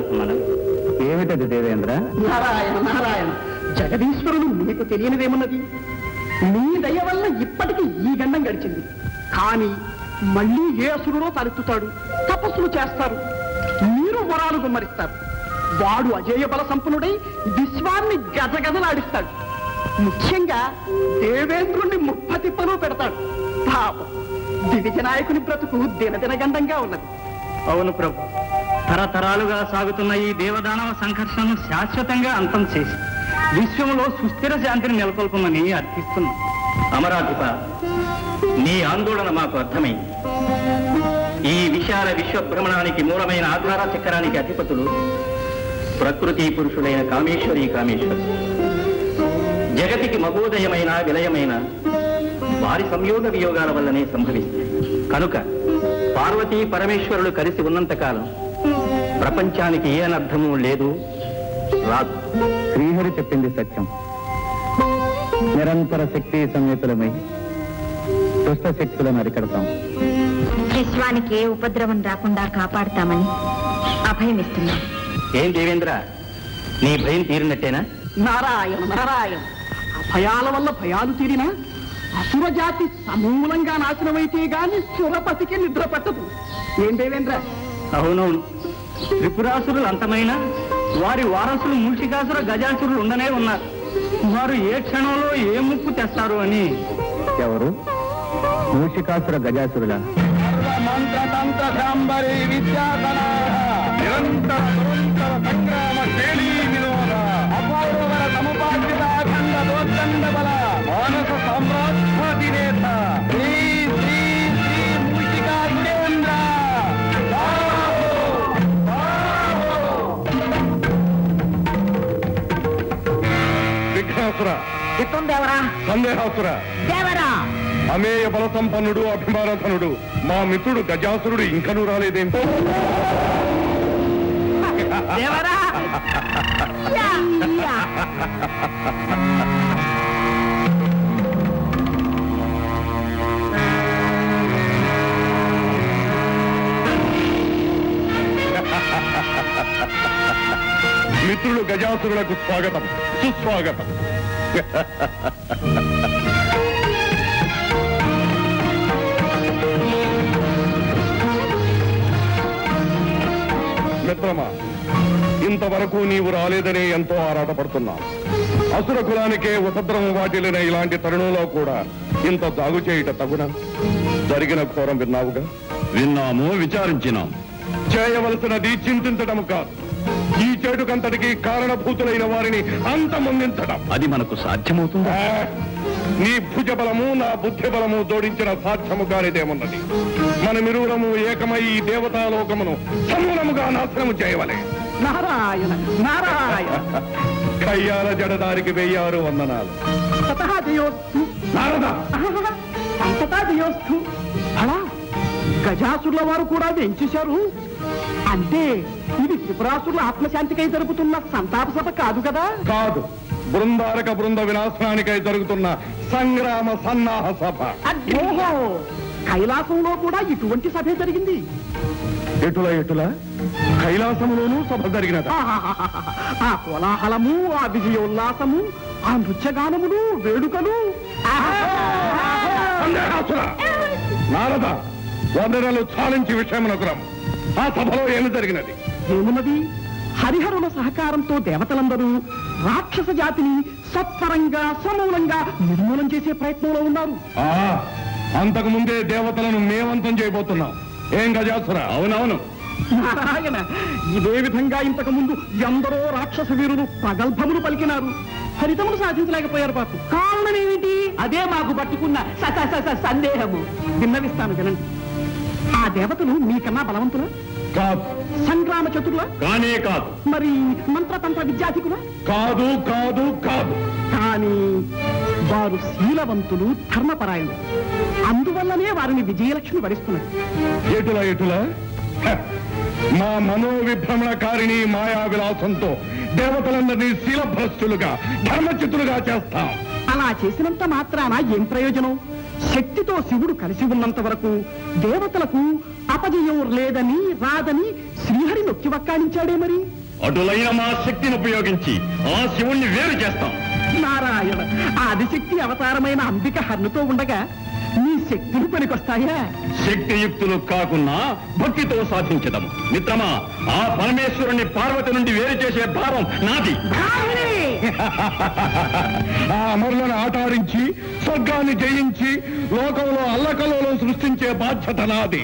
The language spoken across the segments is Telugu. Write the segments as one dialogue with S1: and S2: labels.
S1: మనవి ఏమిటది దేవేంద్ర
S2: నారాయణ నారాయణ జగదీశ్వరుడు మీకు తెలియనిదేమున్నది మీ దయ వల్ల ఇప్పటికీ ఈ గండం గడిచింది కానీ మళ్ళీ ఏ అసురుడో తలెత్తుతాడు తపస్సులు చేస్తారు మీరు వరాలు గుమ్మరిస్తారు వాడు అజేయ బల సంపన్నుడై విశ్వాన్ని గజగజలాడిస్తాడు ముఖ్యంగా దేవేంద్రుణ్ణి ముప్పతిప్పలు పెడతాడు పాపం దివిజ నాయకుని బ్రతుకు దినదినగండంగా ఉన్నది
S1: అవును ప్రభు తరతరాలుగా సాగుతున్న ఈ దేవదానవ సంఘర్షణను శాశ్వతంగా అంతం చేసి విశ్వంలో సుస్థిర శాంతిని నెలకొల్పమని అర్థిస్తున్నాం అమరాధిప నీ ఆందోళన మాకు అర్థమైంది ఈ విశాల విశ్వభ్రమణానికి మూలమైన ఆధార చక్రానికి అధిపతులు ప్రకృతి పురుషుడైన కామేశ్వరి కామేశ్వరి జగతికి మహోదయమైన విలయమైన వారి సంయోగ వియోగాల వల్లనే సంభవిస్తాయి కనుక పార్వతీ పరమేశ్వరులు కలిసి ఉన్నంతకాలం ప్రపంచానికి ఏ అనర్థము లేదు రాదు శ్రీహరి చెప్పింది సత్యం నిరంతర శక్తి సంయుతులమై దుష్ట శక్తులను అరికడతాం
S3: విశ్వానికి ఏ ఉపద్రవం రాకుండా కాపాడుతామని అభయమిస్తున్నాం
S1: ఏం దేవేంద్ర నీ భయం తీరినట్టేనా
S2: నారాయణ నారాయణ భయాల వల్ల భయాలు తీరినా అసుర జాతి సమూలంగా నాశనమైతే గాని సురపతికి నిద్ర పట్టదు ఏం దేవేంద్ర
S1: అవునవును త్రిపురాసురులు అంతమైన వారి వారసులు మూషికాసుర గజాసురులు ఉండనే ఉన్నారు వారు ఏ క్షణంలో ఏ ముప్పు తెస్తారు అని ఎవరు మూషికాసుర గజాసురుల
S4: మంత్రతంత్ర శాంబరి విద్యాధన నిరంతర నిరంతర సంగ్రామ శైలీ వినోద అపూర్వర సముపార్జిత అఖండ దోర్దండ బల మానస సామ్రాజ్యాధినేత శ్రీ శ్రీ శ్రీ మూషికాసురేంద్ర విఘ్నాసుర
S2: దేవరా
S4: సందేహాసుర
S2: దేవరా
S4: అమేయ బల సంపన్నుడు అభిమానధనుడు మా మిత్రుడు గజాసురుడు ఇంకనూ రాలేదేంటో
S2: దేవరా
S4: మిత్రుడు గజాసురులకు స్వాగతం సుస్వాగతం మిత్రమా ఇంతవరకు నీవు రాలేదనే ఎంతో ఆరాటపడుతున్నావు అసుర కులానికే ఉపద్రవం వాటిల్లిన ఇలాంటి తరుణంలో కూడా ఇంత జాగు చేయుట తగున జరిగిన ఘోరం విన్నావుగా
S5: విన్నాము విచారించినాం
S4: చేయవలసినది చింతించడం కాదు ఈ చెడుకంతటికి కారణభూతులైన వారిని అంతమొందించడం
S5: అది మనకు సాధ్యమవుతుందా
S4: ఆ, నీ భుజ బలము నా బుద్ధి బలము జోడించిన సాధ్యము కానిదేమున్నది మనమిరువురము ఏకమై ఈ దేవతాలోకమును సమూలముగా నాశనము చేయవలే
S2: నారాయణ నారాయణ
S4: కయ్యాల జడదారికి వెయ్యారు వందనాలు
S2: తతహా జయోస్తు
S4: నారద
S2: అంతటా జయోస్తు అలా గజాసురుల వారు కూడా వెంచేశారు అంటే ఇది త్రిపురాసురుల ఆత్మశాంతికై జరుపుతున్న సంతాప సభ కాదు కదా
S4: కాదు బృందారక బృంద వినాశనానికై జరుగుతున్న సంగ్రామ సన్నాహ సభ
S2: ఓహో కైలాసంలో కూడా ఇటువంటి సభే జరిగింది
S4: ఎటుల ఎటుల కైలాసములోనూ సభ జరిగినదా
S2: ఆహాహాహా. ఆ కోలాహలము ఆ విజయోల్లాసము ఆ నృత్యగానములు వేడుకలు
S4: సందేహాసుర! నారద వందనలు చాలించి విషయమునకురం ఆ సభలో ఏమి జరిగినది
S2: ఏమున్నది హరిహరుల సహకారంతో దేవతలందరూ రాక్షస జాతిని సత్వరంగా సమూలంగా నిర్మూలం చేసే ప్రయత్నంలో ఉన్నారు
S4: ఆ అంతకు ముందే దేవతలను మేవంతం చేయబోతున్నాం ఏం గజాసుర అవునవును
S2: నారాయణ ఇదే విధంగా ఇంతకు ముందు ఎందరో రాక్షస వీరులు ప్రగల్భములు పలికినారు ఫలితములు సాధించలేకపోయారు పాపం కారణం ఏమిటి అదే మాకు పట్టుకున్న స- స- స- స- సందేహము విన్నవిస్తాను వినండి ఆ దేవతలు మీకన్నా బలవంతుల
S4: కాదు
S2: సంగ్రామ చతుర్ల
S4: కానే కాదు
S2: మరి మంత్రతంత్ర విద్యాధికుల
S4: కాదు కాదు కాదు
S2: కానీ వారు శీలవంతులు ధర్మపరాయణులు అందువల్లనే వారిని విజయలక్ష్మి వరిస్తున్నారు
S4: ఎటుల ఎటుల హ! మా మనోవిభ్రమణకారిణి మాయా విలాసంతో దేవతలందరినీ శీలభ్రష్టులుగా ధర్మచితులుగా చేస్తాం
S2: అలా చేసినంత మాత్రాన ఏం ప్రయోజనం శక్తితో శివుడు కలిసి ఉన్నంత వరకు దేవతలకు అపజయం లేదని రాదని శ్రీహరి నొక్కి వక్కాణించాడే మరి
S5: అటులైన మా శక్తిని ఉపయోగించి ఆ శివుణ్ణి వేరు చేస్తాం
S2: నారాయణ ఆదిశక్తి అవతారమైన అంబిక హన్నుతో ఉండగా నీ శక్తులు పనికొస్తాయా
S5: శక్తియుక్తులు కాకున్నా భక్తితో సాధించదము మిత్రమా ఆ పరమేశ్వరుణ్ణి పార్వతి నుండి వేరు చేసే భారం నాది
S4: ఆ అమరులను ఆటాడించి స్వర్గాన్ని జయించి లోకంలో అల్లకల్లోలం సృష్టించే బాధ్యత నాది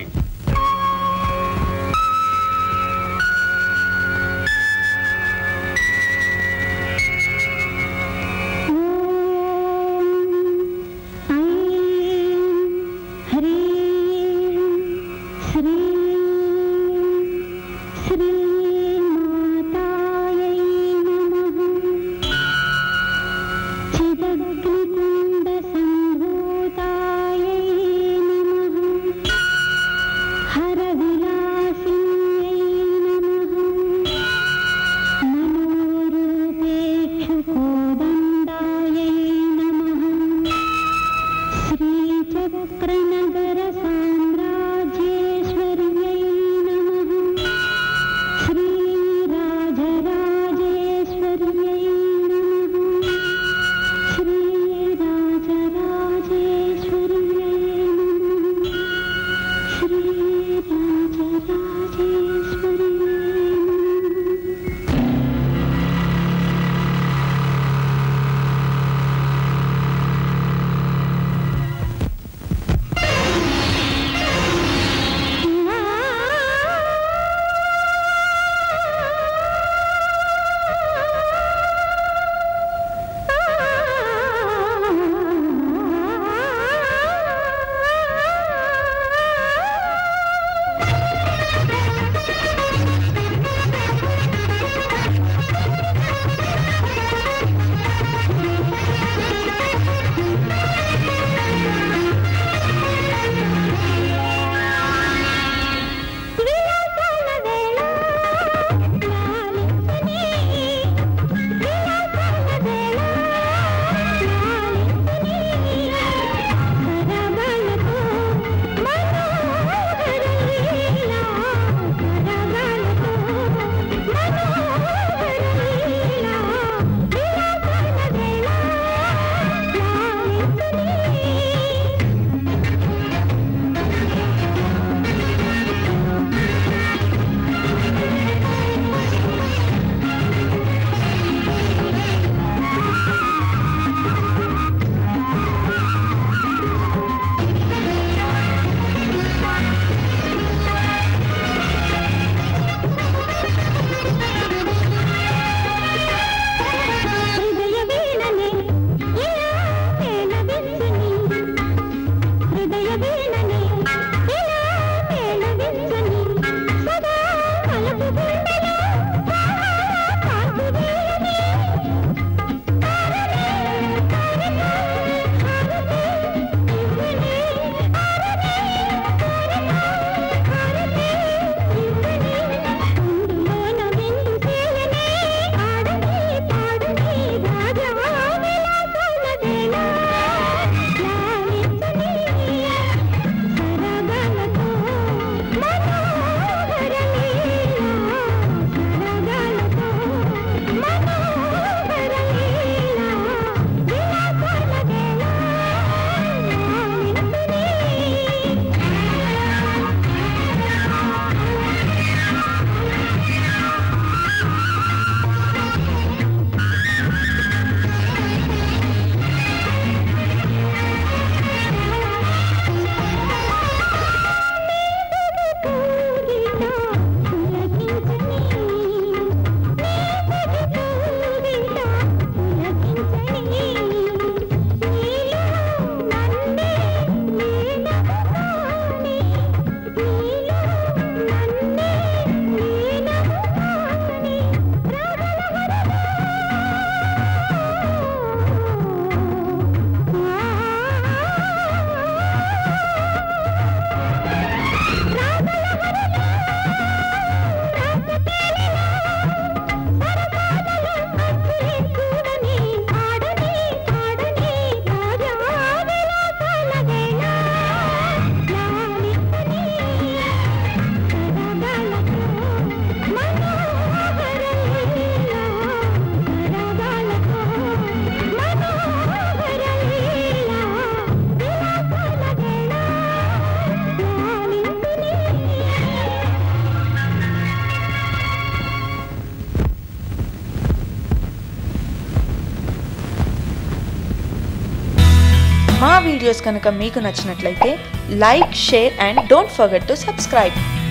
S6: మా వీడియోస్ కనుక మీకు నచ్చినట్లయితే like share and don't forget to subscribe